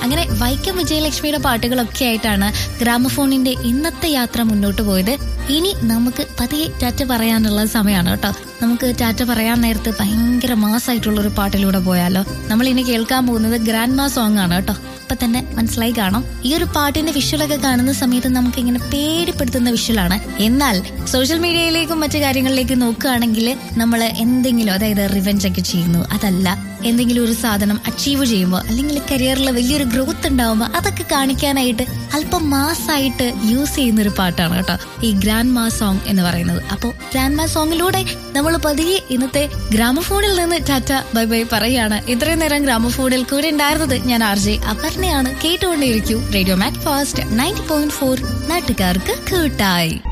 അങ്ങനെ വൈക്കം വിജയലക്ഷ്മിയുടെ പാട്ടുകളൊക്കെ ആയിട്ടാണ് ഗ്രാമഫോണിന്റെ ഇന്നത്തെ യാത്ര മുന്നോട്ട് പോയത് ഇനി നമുക്ക് പതിയെ ടാറ്റ പറയാനുള്ള സമയമാണ് കേട്ടോ നമുക്ക് ടാറ്റ പറയാൻ നേരത്ത് ഭയങ്കര മാസായിട്ടുള്ള ഒരു പാട്ടിലൂടെ പോയാലോ നമ്മൾ ഇനി കേൾക്കാൻ പോകുന്നത് ഗ്രാൻഡ് മാ സോങ് ആണ് കേട്ടോ ഇപ്പൊ തന്നെ മനസ്സിലായി കാണും ഈ ഒരു പാട്ടിന്റെ വിഷ്വലൊക്കെ കാണുന്ന സമയത്ത് നമുക്ക് ഇങ്ങനെ പേടിപ്പെടുത്തുന്ന വിഷ്വലാണ് എന്നാൽ സോഷ്യൽ മീഡിയയിലേക്കും മറ്റു കാര്യങ്ങളിലേക്കും നോക്കുകയാണെങ്കിൽ നമ്മൾ എന്തെങ്കിലും അതായത് റിവെഞ്ച് ഒക്കെ ചെയ്യുന്നു അതല്ല എന്തെങ്കിലും ഒരു സാധനം അച്ചീവ് ചെയ്യുമ്പോൾ അല്ലെങ്കിൽ കരിയറിൽ വലിയൊരു ഗ്രോത്ത് ഉണ്ടാവുമ്പോൾ അതൊക്കെ കാണിക്കാനായിട്ട് അല്പം മാസായിട്ട് യൂസ് ചെയ്യുന്ന ഒരു പാട്ടാണ് കേട്ടോ ഈ ഗ്രാൻഡ് മാ സോങ് എന്ന് പറയുന്നത് അപ്പോൾ ഗ്രാൻഡ് മാ സോങ്ങിലൂടെ നമ്മൾ പതിയെ ഇന്നത്തെ ഗ്രാമഫോണിൽ നിന്ന് ടാറ്റ ബൈ ബൈ പറയാണ് ഇത്രയും നേരം ഗ്രാമഫോണിൽ കൂടെ ഉണ്ടായിരുന്നത് ഞാൻ ആർ ജെ അപർണയാണ് കേട്ടുകൊണ്ടേയിരിക്കൂ radio Macfast ninety point four നാട്ടുകാർക്ക് കൂട്ടായി